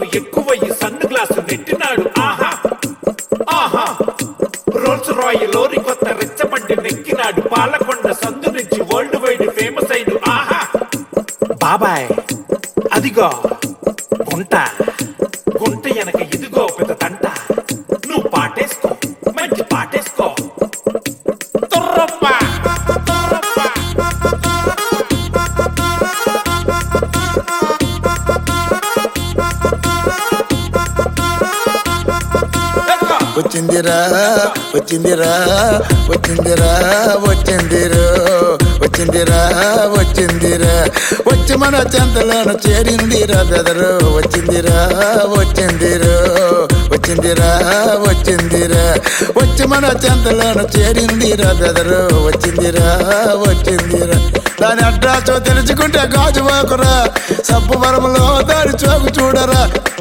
ఎక్కువయ్యి సన్ను గ్లాసు నెట్టినాడు ఆహా ఆహా రోల్స్ రాయ్ లోరి కొత్త రెచ్చబండి నెక్కినాడు పాలకొండ సందు నుంచి వరల్డ్ వైడ్ ఫేమస్ అయిన ఆహా బాబాయ్ అదిగో గుంట గుంట వెనక ఇదిగో పెద్ద తంట నువ్వు పాటేసుకో మంచి పాటేసుకో తుర్రప్ప, తుర్రప్ప. ఎక్కో. వచ్చిందిరా వచ్చిందిరా వచ్చిందిరా వచ్చిందిరో వచ్చిందిరా వచ్చిందిరా వచ్చి మన చెంతలను చేరిందిరా బెదరు వచ్చిందిరా వచ్చిందిరో వచ్చిందిరా వచ్చిందిరా వచ్చి మన చెంతలను చేరిందిరా బెదరు వచ్చిందిరా వచ్చిందిరా దాని అడ్రాసో తెలుసుకుంటే గాజు వాకురా సబ్బు వరములో దాని చోకు చూడరా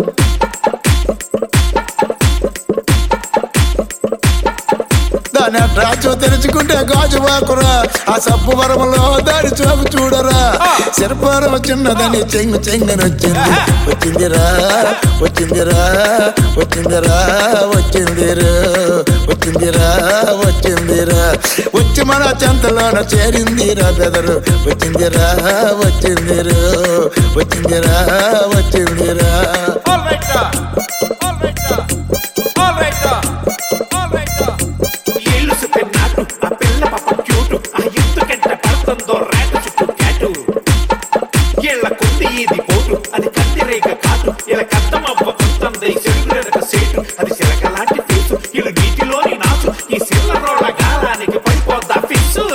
దాని అడ్రాచో తెరుచుకుంటే గాజు వాకురా ఆ సబ్బు వరములో దారి చూపు చూడరా శరపరం చిన్నదని చెంగు చెంగని వచ్చింది వచ్చిందిరా వచ్చిందిరా వచ్చిందిరా వచ్చిందిరా వచ్చిందిరా వచ్చిందిరా వచ్చి మన చెంతలోన చేరిందిరా బెదరు వచ్చిందిరా వచ్చిందిరా వచ్చిందిరా వచ్చిందిరా All right, all right, all right, all right, ఇల్లు సుపెన్నాటు ఆ పిల్ల పాప క్యూటు ఆ ఎందుకంటే పడుతుందో రేటు చుట్టూ క్యాటు ఇళ్ళ కొంది ఇది పోటు అది కందిరేగ కాటు ఇలా కద్దమవ్వ కొంతంది సెలుగురెనక సేటు అది సిలక లాంటి ఫీసు ఇల్లు నీటిలోని నాసు ఈ సిల్ల రోళ్ళ గాలానికి పడిపోద్దా ఫిక్సు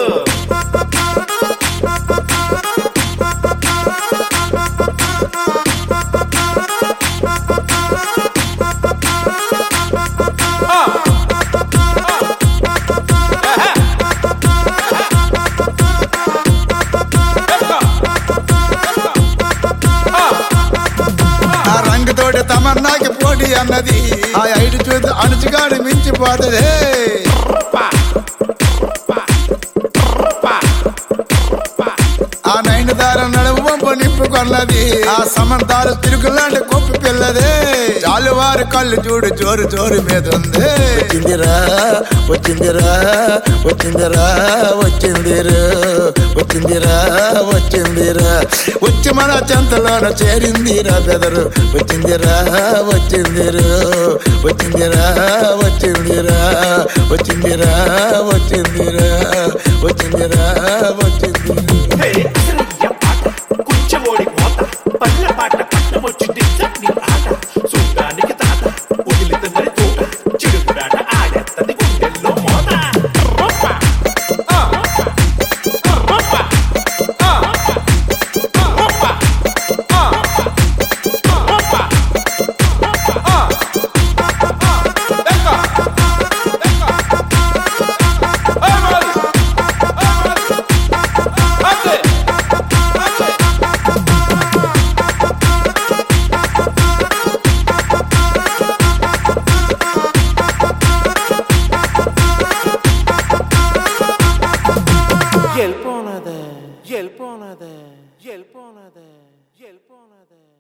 ఆ రంగుతోటి తమన్నాకి పోటీ అన్నది ఆ ఐదు చూసి అణుచుగాడు మించిపోతుంది ఆ నైన్ దారం నడుము వంపు నింపుకొన్నది ఆ సమంతాలు తిరుగులాంటి కొప్పు పిల్లదే చాలు వారి కళ్ళు చూడు జోరు జోరు మీద ఉంది వచ్చిందిరా వచ్చిందిరా వచ్చిందిరా వచ్చిందిరా వచ్చిందిరా వచ్చిందిరా వచ్చి మన చెంతలోన చేరిందిరా బెదరు వచ్చిందిరా వచ్చిందిరా వచ్చిందిరా వచ్చిందిరా వచ్చిందిరా వచ్చిందిరా వచ్చిందిరా వచ్చిందిరా హే, అసలయ్య పాట కుంచెవోడి మోత పల్లె పాట పట్టమొచ్చింది చట్నీ ఆట చూడ్డానికి తాత వదిలితే మరి తోట చిడుగుడాట ఆడెత్తది గుండెల్లో మోత రొప్ప, ఆ, రొప్ప, ఆ, రొప్ప, ఆ, రొప్ప, ఆ, ఎక్క, ఎక్క, ఏ మరి, ఏ మరి. అంతే అంతే Hjälp honom där, hjälp honom där, hjälp honom där, hjälp honom där.